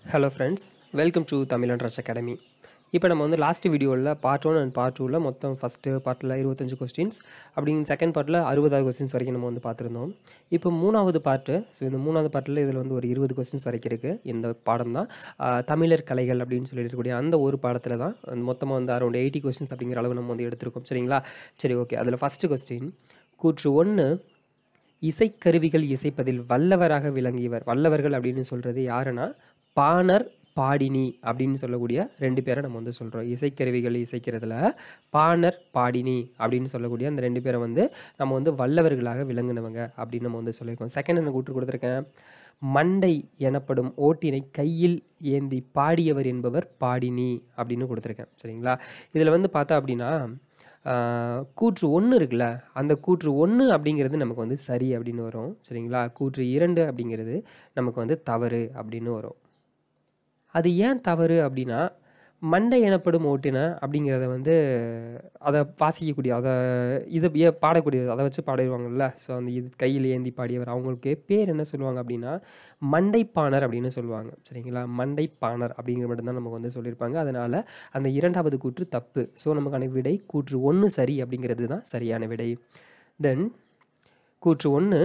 hello friends welcome to Tamil and Rush Academy இப்போ நம்ம வந்து லாஸ்ட் வீடியோவில் பார்ட் ஒன் அண்ட் பார்ட் டூவில் மொத்தம் ஃபஸ்ட்டு பார்ட்டில் இருபத்தஞ்சு கொஸ்டின்ஸ் அப்படிங்க செகண்ட் பார்ட்டில் அறுபதாவது கொஸ்டின்ஸ் வரைக்கும் நம்ம வந்து பார்த்துருந்தோம் இப்போ மூணாவது பார்ட்டு ஸோ இந்த மூணாவது பார்ட்டில் இதில் வந்து ஒரு இருபது கொஸ்டின்ஸ் வரைக்கும் இருக்குது இந்த பாடம் தான் ஆஹ், தமிழர் கலைகள் அப்படின்னு சொல்லிட்டு இருக்கக்கூடிய அந்த ஒரு பாடத்தில் தான் மொத்தமாக வந்து அரௌண்ட் எயிட்டி கொஸ்டின்ஸ் அப்படிங்கிற அளவு நம்ம வந்து எடுத்திருக்கோம் சரிங்களா சரி ஓகே அதில் ஃபஸ்ட்டு கொஸ்டின் கூற்று ஒன்று இசைக்கருவிகள் இசைப்பதில் வல்லவராக விளங்கியவர் வல்லவர்கள் அப்படின்னு சொல்கிறது யாருன்னா பாணர் பாடினி அப்படின்னு சொல்லக்கூடிய ரெண்டு பேரை நம்ம வந்து சொல்கிறோம் இசைக்கருவிகள் இசைக்கிறதுல பாணர் பாடினி அப்படின்னு சொல்லக்கூடிய அந்த ரெண்டு பேரை வந்து நம்ம வந்து வல்லவர்களாக விளங்குனவங்க அப்படின்னு நம்ம வந்து சொல்லியிருக்கோம் செகண்ட் என்ன கூட்டு கொடுத்துருக்கேன் மண்டை எனப்படும் ஓட்டினை கையில் ஏந்தி பாடியவர் என்பவர் பாடினி அப்படின்னு கொடுத்துருக்கேன் சரிங்களா இதில் வந்து பார்த்தா அப்படின்னா ஆஹ், கூற்று ஒன்று இருக்குல்ல அந்த கூற்று ஒன்று அப்படிங்கிறது நமக்கு வந்து சரி அப்படின்னு வரும் சரிங்களா கூற்று இரண்டு அப்படிங்கிறது நமக்கு வந்து தவறு அப்படின்னு வரும் அது ஏன் தவறு அப்படின்னா மண்டை எனப்படும் ஓட்டுன அப்படிங்கிறத வந்து அதை வாசிக்கக்கூடிய அதை இதை ஏ- பாடக்கூடியது அதை வச்சு பாடிடுவாங்கல்ல ஸோ அந்த இது கையில் ஏந்தி பாடியவர் அவங்களுக்கு பேர் என்ன சொல்லுவாங்க அப்படின்னா மண்டைப்பாணர் அப்படின்னு சொல்லுவாங்க சரிங்களா மண்டைப்பாணர் அப்படிங்கிற மட்டும்தான் நமக்கு வந்து சொல்லியிருப்பாங்க அதனால் அந்த இரண்டாவது கூற்று தப்பு ஸோ நமக்கான விடை கூற்று ஒன்று சரி அப்படிங்கிறது தான் சரியான விடை தென் கூற்று ஒன்று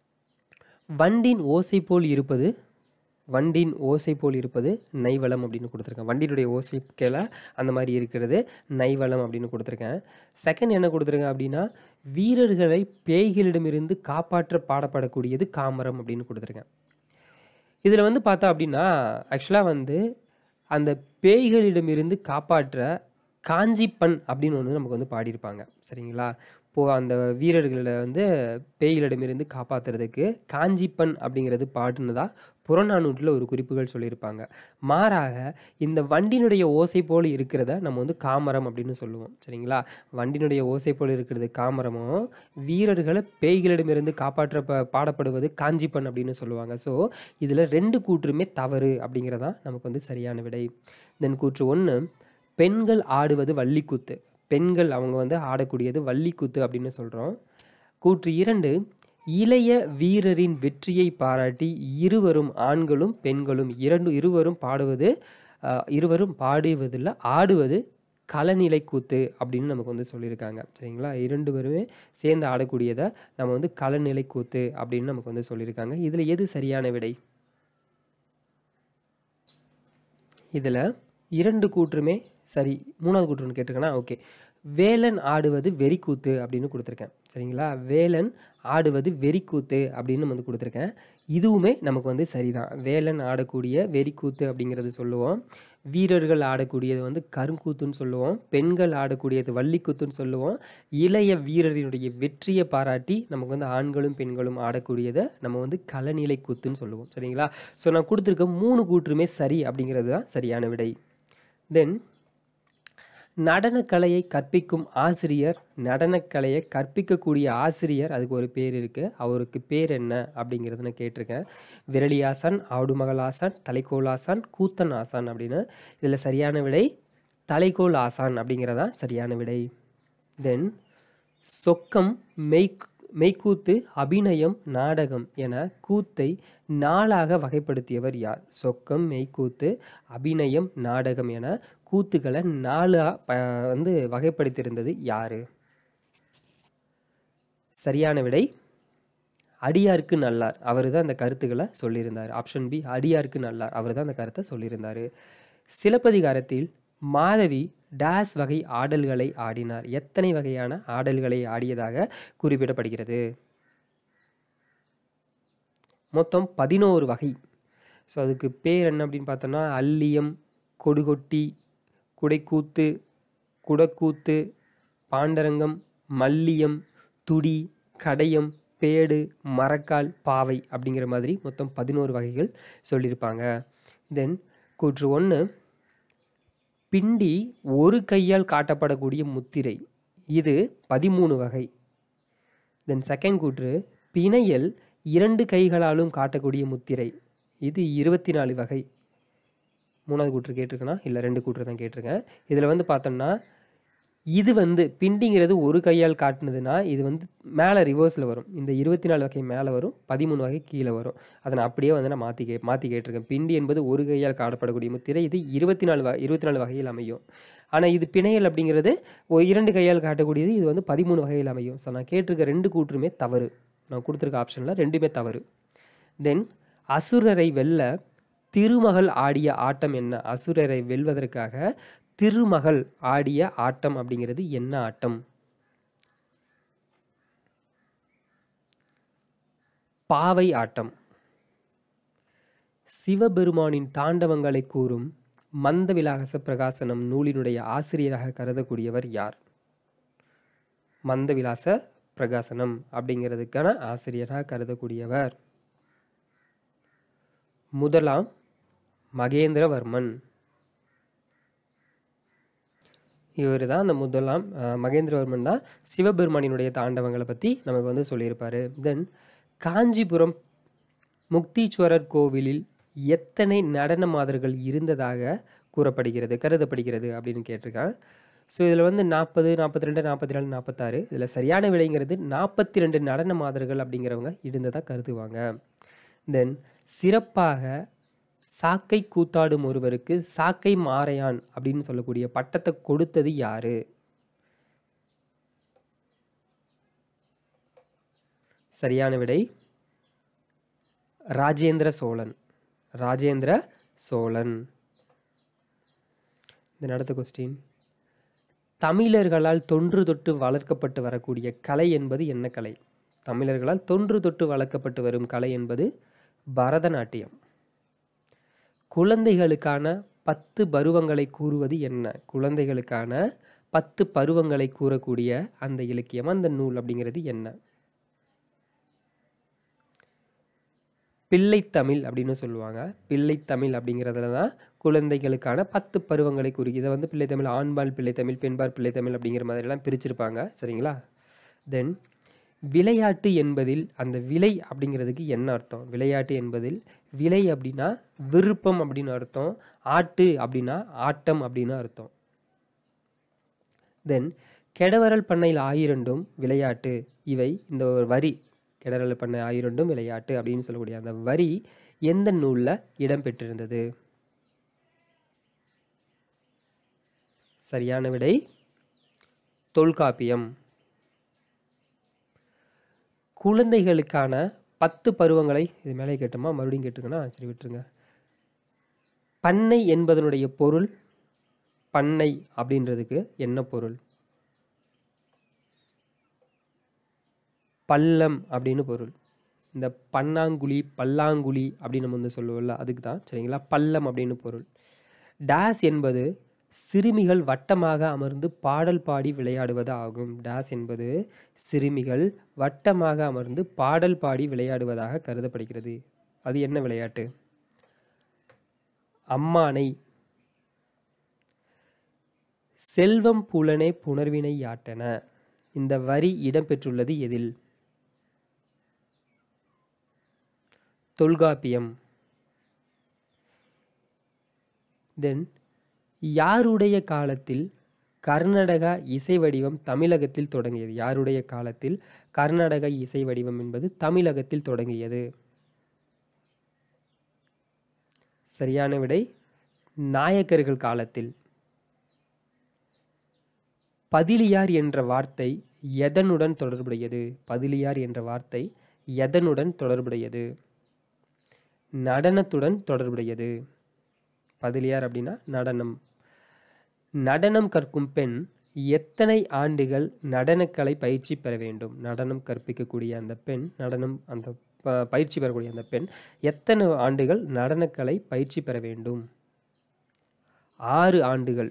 வண்டின் ஓசை போல் இருப்பது வண்டின் ஓசை போல் இருப்பது நைவளம் அப்படின்னு கொடுத்துருக்கேன் வண்டியினுடைய ஓசை கேள அந்த மாதிரி இருக்கிறது நைவளம் அப்படின்னு கொடுத்துருக்கேன் செகண்ட் என்ன கொடுத்துருக்கேன் அப்படின்னா வீரர்களை பேய்களிடமிருந்து காப்பாற்ற பாடப்படக்கூடியது காமரம் அப்படின்னு கொடுத்துருக்கேன் இதில் வந்து பார்த்தா அப்படின்னா ஆக்சுவலாக வந்து அந்த பேய்களிடமிருந்து காப்பாற்ற காஞ்சிப்பன் அப்படின்னு ஒன்று நமக்கு வந்து பாடியிருப்பாங்க சரிங்களா இப்போது அந்த வீரர்களை வந்து பேய்களிடமிருந்து காப்பாற்றுறதுக்கு காஞ்சிப்பன் அப்படிங்கிறது பாடுனதா புறநானூற்றில் ஒரு குறிப்புகள் சொல்லியிருப்பாங்க மாறாக இந்த வண்டினுடைய ஓசை போல் இருக்கிறத நம்ம வந்து காமரம் அப்படின்னு சொல்லுவோம் சரிங்களா வண்டினுடைய ஓசை போல் இருக்கிறது காமரமும் வீரர்களை பேய்களிடமிருந்து காப்பாற்ற ப- பாடப்படுவது காஞ்சிப்பன் அப்படின்னு சொல்லுவாங்க ஸோ இதில் ரெண்டு கூற்றுமே தவறு அப்படிங்கிறதான் நமக்கு வந்து சரியான விடை தென் கூற்று ஒன்று பெண்கள் ஆடுவது வள்ளிக்கூத்து பெண்கள் அவங்க வந்து ஆடக்கூடியது வள்ளிக்கூத்து அப்படின்னு சொல்கிறோம் கூற்று இரண்டு இளைய வீரரின் வெற்றியை பாராட்டி இருவரும் ஆண்களும் பெண்களும் இரண்டு இருவரும் பாடுவது அஹ், இருவரும் பாடுவதில் ஆடுவது கலநிலை கூத்து அப்படின்னு நமக்கு வந்து சொல்லியிருக்காங்க சரிங்களா இரண்டு பேருமே சேர்ந்து ஆடக்கூடியதை நம்ம வந்து கலநிலை கூத்து அப்படின்னு நமக்கு வந்து சொல்லியிருக்காங்க இதில் எது சரியான விடை இதில் இரண்டு கூற்றுமே சரி மூணாவது கூற்றுன்னு கேட்டிருக்கேன்னா ஓகே வேலன் ஆடுவது வெறிக்கூத்து அப்படின்னு கொடுத்துருக்கேன் சரிங்களா வேலன் ஆடுவது வெறிக்கூத்து அப்படின்னு நம்ம வந்து கொடுத்துருக்கேன் இதுவுமே நமக்கு வந்து சரிதான் வேலன் ஆடக்கூடிய வெறிக்கூத்து அப்படிங்கிறது சொல்லுவோம் வீரர்கள் ஆடக்கூடியது வந்து கருங்கூத்துன்னு சொல்லுவோம் பெண்கள் ஆடக்கூடியது வள்ளிக்கூத்துன்னு சொல்லுவோம் இளைய வீரரினுடைய வெற்றியை பாராட்டி நமக்கு வந்து ஆண்களும் பெண்களும் ஆடக்கூடியதை நம்ம வந்து கலநிலை கூத்துன்னு சொல்லுவோம் சரிங்களா ஸோ நான் கொடுத்துருக்க மூணு கூற்றுமே சரி அப்படிங்கிறது தான் சரியான விடை தென் நடனக்கலையை கற்பிக்கும் ஆசிரியர் நடனக்கலையை கற்பிக்கக்கூடிய ஆசிரியர் அதுக்கு ஒரு பேர் இருக்குது அவருக்கு பேர் என்ன அப்படிங்கிறத நான் கேட்டிருக்கேன் விரலியாசன் ஆடுமகளாசான் தலைக்கோலாசான் கூத்தன் ஆசான் அப்படின்னு இதில் சரியான விடை தலைக்கோல் ஆசான் அப்படிங்கிறதா சரியான விடை தென் சொக்கம் மெய் மெய்க்கூத்து அபிநயம் நாடகம் என கூத்தை நாளாக வகைப்படுத்தியவர் யார் சொக்கம் மெய்க்கூத்து அபிநயம் நாடகம் என கூத்துக்களை நாலா ப வந்து வகைப்படுத்தியிருந்தது யாரு சரியான விடை அடியாருக்கு நல்லார் அவர் தான் அந்த கருத்துக்களை சொல்லியிருந்தார் ஆப்ஷன் பி அடியாருக்கு நல்லார் அவர் தான் அந்த கருத்தை சொல்லியிருந்தார் சிலப்பதிகாரத்தில் மாதவி டேஸ் வகை ஆடல்களை ஆடினார் எத்தனை வகையான ஆடல்களை ஆடியதாக குறிப்பிடப்படுகிறது மொத்தம் பதினோரு வகை ஸோ அதுக்கு பேர் என்ன அப்படின்னு பார்த்தோம்னா அல்லியம் கொடுகொட்டி குடைக்கூத்து குடக்கூத்து பாண்டரங்கம் மல்லியம் துடி கடையம் பேடு மரக்கால் பாவை அப்படிங்கிற மாதிரி மொத்தம் பதினோரு வகைகள் சொல்லியிருப்பாங்க தென் கூற்று ஒன்று பிண்டி ஒரு கையால் காட்டப்படக்கூடிய முத்திரை இது பதிமூணு வகை தென் செகண்ட் கூற்று பிணையல் இரண்டு கைகளாலும் காட்டக்கூடிய முத்திரை இது இருபத்தி நாலு வகை மூணாவது கூற்று கேட்டிருக்கேனா இல்லை ரெண்டு கூற்று தான் கேட்டிருக்கேன் இதில் வந்து பார்த்தோம்னா இது வந்து பிண்டிங்கிறது ஒரு கையால் காட்டுனதுன்னா இது வந்து மேலே ரிவர்ஸில் வரும் இந்த இருபத்தி நாலு வகை மேலே வரும் பதிமூணு வகை கீழே வரும் அதை நான் அப்படியே வந்து நான் மாற்றி கே மாற்றி கேட்டிருக்கேன் பிண்டி என்பது ஒரு கையால் காணப்படக்கூடிய முத்திரை இது இருபத்தி நாலு வ இருபத்தி நாலு வகையில் அமையும் ஆனால் இது பிணையல் அப்படிங்கிறது ஒரு இரண்டு கையால் காட்டக்கூடியது இது வந்து பதிமூணு வகையில் அமையும் ஸோ நான் கேட்டிருக்க ரெண்டு கூற்றுமே தவறு நான் கொடுத்துருக்க ஆப்ஷனில் ரெண்டுமே தவறு தென் அசுரரை வெல்ல திருமகள் ஆடிய ஆட்டம் என்ன அசுரரை வெல்வதற்காக திருமகள் ஆடிய ஆட்டம் அப்படிங்கிறது என்ன ஆட்டம் பாவை ஆட்டம் சிவபெருமானின் தாண்டவங்களை கூறும் மந்தவிலாகச பிரகாசனம் நூலினுடைய ஆசிரியராக கருதக்கூடியவர் யார் மந்தவிலாச பிரகாசனம் அப்படிங்கிறதுக்கான ஆசிரியராக கருதக்கூடியவர் முதலாம் மகேந்திரவர்மன் இவர் தான் அந்த முதலாம் அஹ், மகேந்திரவர்மன் தான் சிவபெருமானினுடைய தாண்டவங்களை பற்றி நமக்கு வந்து சொல்லியிருப்பார் தென் காஞ்சிபுரம் முக்தீஸ்வரர் கோவிலில் எத்தனை நடன மாதர்கள் இருந்ததாக கூறப்படுகிறது கருதப்படுகிறது அப்படின்னு கேட்டிருக்கான் ஸோ இதில் வந்து நாற்பது நாற்பத்தி ரெண்டு நாற்பத்தி நாலு நாற்பத்தாறு இதில் சரியான விடைங்கிறது நாற்பத்தி ரெண்டு நடன மாதர்கள் அப்படிங்கிறவங்க இருந்ததாக கருதுவாங்க தென் சிறப்பாக சாக்கை கூத்தாடும் ஒருவருக்கு சாக்கை மாறையான் அப்படின்னு சொல்லக்கூடிய பட்டத்தை கொடுத்தது யாரு சரியான விடை ராஜேந்திர சோழன் ராஜேந்திர சோழன் இந்த அடுத்த கொஸ்டின் தமிழர்களால் தொன்று தொட்டு வளர்க்கப்பட்டு வரக்கூடிய கலை என்பது என்ன கலை தமிழர்களால் தொன்று தொட்டு வளர்க்கப்பட்டு வரும் கலை என்பது பரதநாட்டியம் குழந்தைகளுக்கான பத்து பருவங்களை கூறுவது என்ன குழந்தைகளுக்கான பத்து பருவங்களை கூறக்கூடிய அந்த இலக்கியம் அந்த நூல் அப்படிங்கிறது என்ன பிள்ளைத்தமிழ் அப்படின்னு சொல்லுவாங்க பிள்ளைத்தமிழ் அப்படிங்கிறதுல தான் குழந்தைகளுக்கான பத்து பருவங்களை கூறி இதை வந்து பிள்ளைத்தமிழ் ஆண்பால் பிள்ளைத்தமிழ் பெண்பால் பிள்ளைத்தமிழ் அப்படிங்கிற மாதிரிலாம் பிரிச்சிருப்பாங்க சரிங்களா தென் விளையாட்டு என்பதில் அந்த விலை அப்படிங்கிறதுக்கு என்ன அர்த்தம் விளையாட்டு என்பதில் விலை அப்படின்னா விருப்பம் அப்படின்னு அர்த்தம் ஆட்டு அப்படின்னா ஆட்டம் அப்படின்னு அர்த்தம் தென் கெடவரல் பண்ணையில் ஆயிரண்டும் விளையாட்டு இவை இந்த ஒரு வரி கெடவரல் பண்ணை ஆயிரண்டும் விளையாட்டு அப்படின்னு சொல்லக்கூடிய அந்த வரி எந்த நூலில் இடம்பெற்றிருந்தது சரியான விடை தொல்காப்பியம் குழந்தைகளுக்கான பத்து பருவங்களை இது மேலே கேட்டோமா மறுபடியும் கேட்டுருங்கன்னா சரி விட்டுருங்க பண்ணை என்பதனுடைய பொருள் பண்ணை அப்படின்றதுக்கு என்ன பொருள் பள்ளம் அப்படின்னு பொருள் இந்த பன்னாங்குழி பல்லாங்குழி அப்படின்னு நம்ம வந்து சொல்லுவோம்ல அதுக்கு தான் சரிங்களா பள்ளம் அப்படின்னு பொருள் டேஸ் என்பது சிறுமிகள் வட்டமாக அமர்ந்து பாடல் பாடி விளையாடுவது ஆகும் டேஸ் என்பது சிறுமிகள் வட்டமாக அமர்ந்து பாடல் பாடி விளையாடுவதாக கருதப்படுகிறது அது என்ன விளையாட்டு அம்மானை செல்வம் புலனே புணர்வினை யாட்டன இந்த வரி இடம்பெற்றுள்ளது எதில் தொல்காப்பியம் தென் யாருடைய காலத்தில் கர்நாடகா இசை வடிவம் தமிழகத்தில் தொடங்கியது யாருடைய காலத்தில் கர்நாடக இசை வடிவம் என்பது தமிழகத்தில் தொடங்கியது சரியான விடை நாயக்கர்கள் காலத்தில் பதிலியார் என்ற வார்த்தை எதனுடன் தொடர்புடையது பதிலியார் என்ற வார்த்தை எதனுடன் தொடர்புடையது நடனத்துடன் தொடர்புடையது பதிலியார் அப்படின்னா நடனம் நடனம் கற்கும் பெண் எத்தனை ஆண்டுகள் நடனக்கலை பயிற்சி பெற வேண்டும் நடனம் கற்பிக்கக்கூடிய அந்த பெண் நடனம் அந்த ப- பயிற்சி பெறக்கூடிய அந்த பெண் எத்தனை ஆண்டுகள் நடனக்கலை பயிற்சி பெற வேண்டும் ஆறு ஆண்டுகள்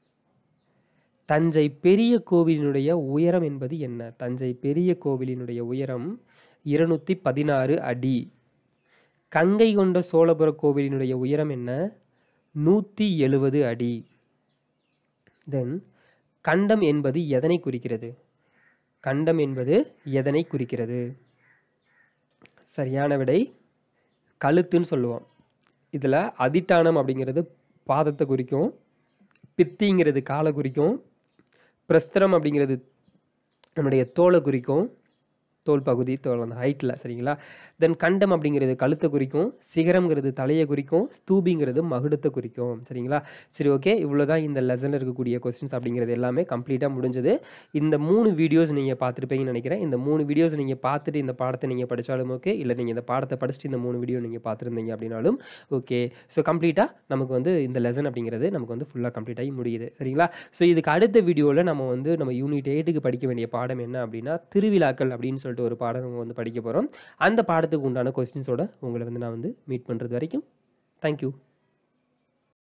தஞ்சை பெரிய கோவிலினுடைய உயரம் என்பது என்ன தஞ்சை பெரிய கோவிலினுடைய உயரம் இருநூத்தி பதினாறு அடி கங்கை கொண்ட சோழபுர கோவிலினுடைய உயரம் என்ன நூற்றி எழுவது அடி தென் கண்டம் என்பது எதனை குறிக்கிறது கண்டம் என்பது எதனை குறிக்கிறது சரியான விடை கழுத்துன்னு சொல்லுவோம் இதில் அதிட்டானம் அப்படிங்கிறது பாதத்தை குறிக்கும் பித்திங்கிறது காலை குறிக்கும் பிரஸ்தரம் அப்படிங்கிறது நம்முடைய தோலை குறிக்கும் தோல் பகுதி தோல் அந்த ஹைட்டில் சரிங்களா தென் கண்டம் அப்படிங்கிறது கழுத்தை குறிக்கும் சிகரம்ங்கிறது தலையை குறிக்கும் ஸ்தூபிங்கிறது மகுடத்தை குறிக்கும் சரிங்களா சரி ஓகே இவ்வளோ தான் இந்த லெசனில் இருக்கக்கூடிய கொஸ்டின்ஸ் அப்படிங்கிறது எல்லாமே கம்ப்ளீட்டாக முடிஞ்சது இந்த மூணு வீடியோஸ் நீங்கள் பார்த்துருப்பீங்கன்னு நினைக்கிறேன் இந்த மூணு வீடியோஸ் நீங்கள் பார்த்துட்டு இந்த பாடத்தை நீங்கள் படித்தாலும் ஓகே இல்லை நீங்கள் இந்த பாடத்தை படிச்சுட்டு இந்த மூணு வீடியோ நீங்கள் பார்த்துருந்தீங்க அப்படின்னாலும் ஓகே ஸோ கம்ப்ளீட்டாக நமக்கு வந்து இந்த லெசன் அப்படிங்கிறது நமக்கு வந்து ஃபுல்லாக கம்ப்ளீட் ஆகி முடியுது சரிங்களா ஸோ இதுக்கு அடுத்த வீடியோவில் நம்ம வந்து நம்ம யூனிட் எயிட்டுக்கு படிக்க வேண்டிய பாடம் என்ன அப்படின்னா திருவிழாக்கள் அப்படின்னு சொல்லிட்டு ஒரு பாடம் நம்ம வந்து படிக்க போகிறோம் அந்த பாடத்துக்கு உண்டான கொஸ்டின்ஸோட உங்களை வந்து நான் வந்து மீட் பண்ணுறது வரைக்கும் தேங்க்யூ